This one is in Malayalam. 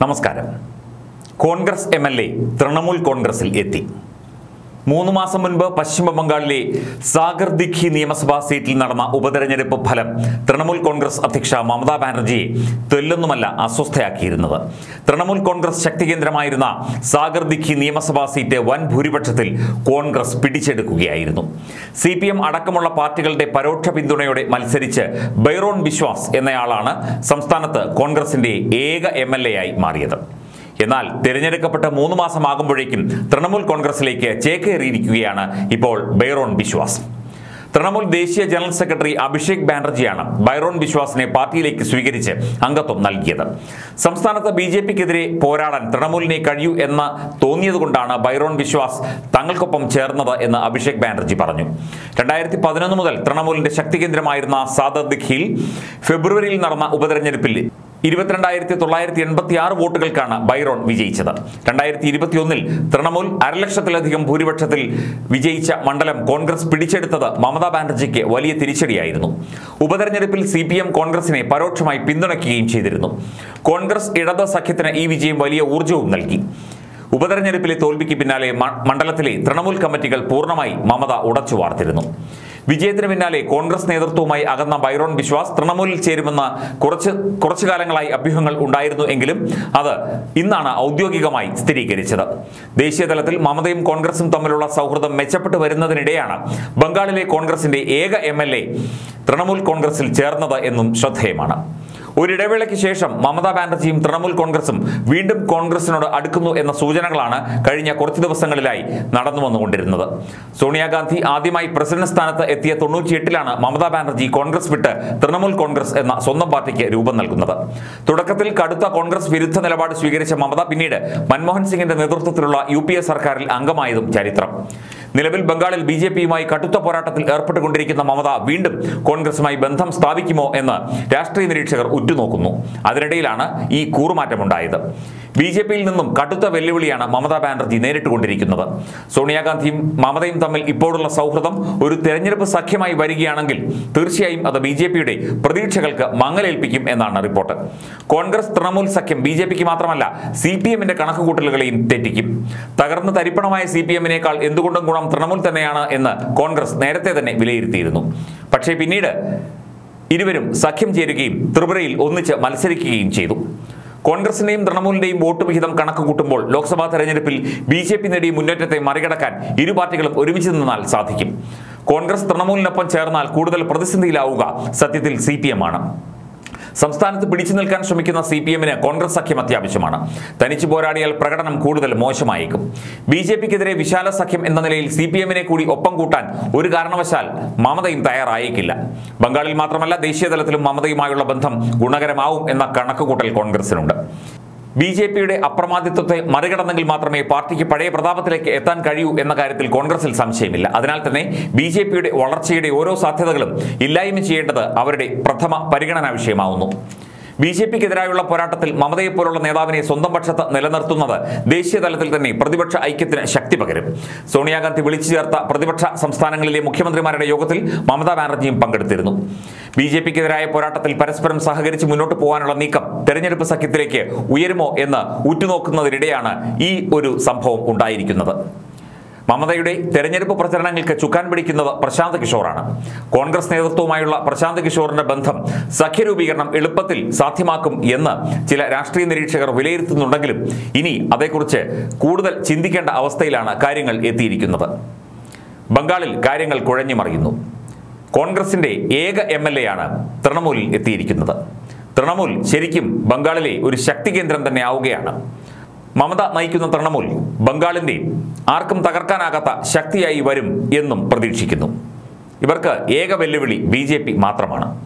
നമസ്കാരം Congress M L A Trinamool കോൺഗ്രസിൽ എത്തി മൂന്ന് മാസം മുൻപ് പശ്ചിമ ബംഗാളിലെ സാഗർ ദിഖി നിയമസഭാ സീറ്റിൽ നടന്ന ഉപതെരഞ്ഞെടുപ്പ് ഫലം തൃണമൂൽ കോൺഗ്രസ് അധ്യക്ഷ മമതാ ബാനർജിയെ തെല്ലൊന്നുമല്ല അസ്വസ്ഥയാക്കിയിരുന്നത് തൃണമൂൽ കോൺഗ്രസ് ശക്തി കേന്ദ്രമായിരുന്ന സാഗർ ദിഖി നിയമസഭാ സീറ്റ് വൻ ഭൂരിപക്ഷത്തിൽ കോൺഗ്രസ് പിടിച്ചെടുക്കുകയായിരുന്നു സി പി എം അടക്കമുള്ള പാർട്ടികളുടെ പരോക്ഷ പിന്തുണയോടെ മത്സരിച്ച് ബൈറോൺ വിശ്വാസ് എന്നയാളാണ് സംസ്ഥാനത്ത് കോൺഗ്രസിന്റെ ഏക എം എൽ എ ആയി മാറിയത് എന്നാൽ തിരഞ്ഞെടുക്കപ്പെട്ട മൂന്ന് മാസമാകുമ്പോഴേക്കും തൃണമൂൽ കോൺഗ്രസിലേക്ക് ചേക്കേറിയിരിക്കുകയാണ് ഇപ്പോൾ ബൈറോൺ ബിശ്വാസ് തൃണമൂൽ ദേശീയ ജനറൽ സെക്രട്ടറി അഭിഷേക് ബാനർജിയാണ് ബൈറോൺ ബിശ്വാസിനെ പാർട്ടിയിലേക്ക് സ്വീകരിച്ച് അംഗത്വം നൽകിയത് സംസ്ഥാനത്ത് ബി ജെ പിക്കെതിരെ പോരാടാൻ തൃണമൂലിനെ കഴിയൂ എന്ന് തോന്നിയതുകൊണ്ടാണ് ബൈറോൺ ബിശ്വാസ് തങ്ങൾക്കൊപ്പം ചേർന്നത് എന്ന് അഭിഷേക് ബാനർജി പറഞ്ഞു രണ്ടായിരത്തി പതിനൊന്ന് മുതൽ തൃണമൂലിന്റെ ശക്തി കേന്ദ്രമായിരുന്ന സാദർ ദിഖിയിൽ ഫെബ്രുവരിയിൽ നടന്ന ഉപതെരഞ്ഞെടുപ്പിൽ ഇരുപത്തിരണ്ടായിരത്തി തൊള്ളായിരത്തി എൺപത്തി ആറ് വോട്ടുകൾക്കാണ് ബൈറോൺ വിജയിച്ചത് രണ്ടായിരത്തി ഇരുപത്തിയൊന്നിൽ തൃണമൂൽ അരലക്ഷത്തിലധികം ഭൂരിപക്ഷത്തിൽ വിജയിച്ച മണ്ഡലം കോൺഗ്രസ് പിടിച്ചെടുത്തത് മമതാ ബാനർജിക്ക് വലിയ തിരിച്ചടിയായിരുന്നു ഉപതെരഞ്ഞെടുപ്പിൽ സി പി എം കോൺഗ്രസിനെ പരോക്ഷമായി പിന്തുണയ്ക്കുകയും ചെയ്തിരുന്നു കോൺഗ്രസ് ഇടത് സഖ്യത്തിന് ഈ വിജയം വലിയ ഊർജവും നൽകി ഉപതെരഞ്ഞെടുപ്പിലെ തോൽവിക്ക് പിന്നാലെ മ- മണ്ഡലത്തിലെ തൃണമൂൽ കമ്മിറ്റികൾ പൂർണ്ണമായി മമത ഉടച്ചു വാർത്തിരുന്നു വിജയത്തിന് പിന്നാലെ കോൺഗ്രസ് നേതൃത്വവുമായി അകന്ന ബൈറോൺ വിശ്വാസ് തൃണമൂലിൽ ചേരുമെന്ന കുറച്ച് കുറച്ചു കാലങ്ങളായി അഭ്യൂഹങ്ങൾ ഉണ്ടായിരുന്നു എങ്കിലും അത് ഇന്നാണ് ഔദ്യോഗികമായി സ്ഥിരീകരിച്ചത് ദേശീയ തലത്തിൽ മമതയും കോൺഗ്രസും തമ്മിലുള്ള സൗഹൃദം മെച്ചപ്പെട്ടു വരുന്നതിനിടെയാണ് ബംഗാളിലെ കോൺഗ്രസിന്റെ ഏക എം എൽ എ തൃണമൂൽ കോൺഗ്രസിൽ ചേർന്നത് എന്നും ശ്രദ്ധേയമാണ് ഒരിടവേളയ്ക്ക് ശേഷം മമതാ ബാനർജിയും തൃണമൂൽ കോൺഗ്രസും വീണ്ടും കോൺഗ്രസിനോട് അടുക്കുന്നു എന്ന സൂചനകളാണ് കഴിഞ്ഞ കുറച്ച് ദിവസങ്ങളിലായി നടന്നു വന്നുകൊണ്ടിരുന്നത് സോണിയാഗാന്ധി ആദ്യമായി പ്രസിഡന്റ് സ്ഥാനത്ത് എത്തിയ തൊണ്ണൂറ്റിയെട്ടിലാണ് മമതാ ബാനർജി കോൺഗ്രസ് വിട്ട് തൃണമൂൽ കോൺഗ്രസ് എന്ന സ്വന്തം പാർട്ടിക്ക് രൂപം നൽകുന്നത് തുടക്കത്തിൽ കടുത്ത കോൺഗ്രസ് വിരുദ്ധ നിലപാട് സ്വീകരിച്ച മമത പിന്നീട് മൻമോഹൻ സിംഗിന്റെ നേതൃത്വത്തിലുള്ള യു പി എ സർക്കാരിൽ അംഗമായതും ചരിത്രം നിലവിൽ ബംഗാളിൽ ബി ജെ പിയുമായി കടുത്ത പോരാട്ടത്തിൽ ഏർപ്പെട്ടുകൊണ്ടിരിക്കുന്ന മമത വീണ്ടും കോൺഗ്രസുമായി ബന്ധം സ്ഥാപിക്കുമോ എന്ന് രാഷ്ട്രീയ നിരീക്ഷകർ ഉറ്റുനോക്കുന്നു അതിനിടയിലാണ് ഈ കൂറുമാറ്റമുണ്ടായത് ബി ജെ പിയിൽ നിന്നും കടുത്ത വെല്ലുവിളിയാണ് മമതാ ബാനർജി നേരിട്ടുകൊണ്ടിരിക്കുന്നത് സോണിയാഗാന്ധിയും മമതയും തമ്മിൽ ഇപ്പോഴുള്ള സൗഹൃദം ഒരു തെരഞ്ഞെടുപ്പ് സഖ്യമായി വരികയാണെങ്കിൽ തീർച്ചയായും അത് ബി ജെ പിയുടെ പ്രതീക്ഷകൾക്ക് മങ്ങലേൽപ്പിക്കും എന്നാണ് റിപ്പോർട്ട് കോൺഗ്രസ് തൃണമൂൽ സഖ്യം ബി ജെ പിക്ക് മാത്രമല്ല സി പി എമ്മിന്റെ കണക്കുകൂട്ടലുകളെയും തെറ്റിക്കും തകർന്ന് തരിപ്പണമായ സി പി എമ്മിനേക്കാൾ എന്തുകൊണ്ടും ഗുണം തൃണമൂൽ തന്നെയാണ് എന്ന് കോൺഗ്രസ് നേരത്തെ തന്നെ വിലയിരുത്തിയിരുന്നു പക്ഷേ പിന്നീട് ഇരുവരും സഖ്യം ചേരുകയും ത്രിപുരയിൽ ഒന്നിച്ച് മത്സരിക്കുകയും ചെയ്തു കോൺഗ്രസിന്റെയും തൃണമൂലിന്റെയും വോട്ട് വിഹിതം കണക്ക് കൂട്ടുമ്പോൾ ലോക്സഭാ തെരഞ്ഞെടുപ്പിൽ ബി ജെ പി നേടിയ മുന്നേറ്റത്തെ മറികടക്കാൻ ഇരു പാർട്ടികളും ഒരുമിച്ച് നിന്നാൽ സാധിക്കും കോൺഗ്രസ് തൃണമൂലിനൊപ്പം ചേർന്നാൽ കൂടുതൽ പ്രതിസന്ധിയിലാവുക സത്യത്തിൽ സി പി എം ആണ് സംസ്ഥാനത്ത് പിടിച്ചു നിൽക്കാൻ ശ്രമിക്കുന്ന സി പി എമ്മിന് കോൺഗ്രസ് സഖ്യം അത്യാവശ്യമാണ് തനിച്ചു പോരാടിയാൽ പ്രകടനം കൂടുതൽ മോശമായേക്കും ബി ജെ പിക്കെതിരെ വിശാല സഖ്യം എന്ന നിലയിൽ സി പി എമ്മിനെ കൂടി ഒപ്പം കൂട്ടാൻ ഒരു കാരണവശാൽ മമതയും തയ്യാറായേക്കില്ല ബംഗാളിൽ മാത്രമല്ല ദേശീയ തലത്തിലും മമതയുമായുള്ള ബന്ധം ഗുണകരമാവും എന്ന കണക്കുകൂട്ടൽ കോൺഗ്രസിനുണ്ട് ബി ജെ പിയുടെ അപ്രമാദിത്വത്തെ മറികടന്നെങ്കിൽ മാത്രമേ പാർട്ടിക്ക് പഴയ പ്രതാപത്തിലേക്ക് എത്താൻ കഴിയൂ എന്ന കാര്യത്തിൽ കോൺഗ്രസിൽ സംശയമില്ല അതിനാൽ തന്നെ ബി ജെ പിയുടെ വളർച്ചയുടെ ഓരോ സാധ്യതകളും ഇല്ലായ്മ ചെയ്യേണ്ടത് അവരുടെ പ്രഥമ പരിഗണനാ വിഷയമാവുന്നു ബി ജെ പിക്കെതിരായുള്ള പോരാട്ടത്തിൽ മമതയെപ്പോലുള്ള നേതാവിനെ സ്വന്തം പക്ഷത്ത് നിലനിർത്തുന്നത് ദേശീയ തലത്തിൽ തന്നെ പ്രതിപക്ഷ ഐക്യത്തിന് ശക്തി പകരും സോണിയാഗാന്ധി വിളിച്ചു ചേർത്ത പ്രതിപക്ഷ സംസ്ഥാനങ്ങളിലെ മുഖ്യമന്ത്രിമാരുടെ യോഗത്തിൽ മമതാ ബാനർജിയും പങ്കെടുത്തിരുന്നു ബി ജെ പിക്കെതിരായ പോരാട്ടത്തിൽ പരസ്പരം സഹകരിച്ച് മുന്നോട്ട് പോകാനുള്ള നീക്കം തെരഞ്ഞെടുപ്പ് സഖ്യത്തിലേക്ക് ഉയരുമോ എന്ന് ഉറ്റുനോക്കുന്നതിനിടെയാണ് ഈ ഒരു സംഭവം ഉണ്ടായിരിക്കുന്നത് മമതയുടെ തെരഞ്ഞെടുപ്പ് പ്രചരണങ്ങൾക്ക് ചുക്കാൻ പിടിക്കുന്നത് പ്രശാന്ത് കിഷോറാണ് കോൺഗ്രസ് നേതൃത്വവുമായുള്ള പ്രശാന്ത് കിഷോറിന്റെ ബന്ധം സഖ്യരൂപീകരണം എളുപ്പത്തിൽ സാധ്യമാക്കും എന്ന് ചില രാഷ്ട്രീയ നിരീക്ഷകർ വിലയിരുത്തുന്നുണ്ടെങ്കിലും ഇനി അതേക്കുറിച്ച് കൂടുതൽ ചിന്തിക്കേണ്ട അവസ്ഥയിലാണ് കാര്യങ്ങൾ എത്തിയിരിക്കുന്നത് ബംഗാളിൽ കാര്യങ്ങൾ കുഴഞ്ഞു മറിയുന്നു കോൺഗ്രസിന്റെ ഏക എം എൽ എ ആണ് തൃണമൂലിൽ എത്തിയിരിക്കുന്നത് തൃണമൂൽ ശരിക്കും ബംഗാളിലെ ഒരു ശക്തി കേന്ദ്രം തന്നെ ആവുകയാണ് മമത നയിക്കുന്ന തൃണമൂൽ ബംഗാളിന്റെ ആർക്കും തകർക്കാനാകാത്ത ശക്തിയായി വരും എന്നും പ്രതീക്ഷിക്കുന്നു ഇവർക്ക് ഏക വെല്ലുവിളി ബി മാത്രമാണ്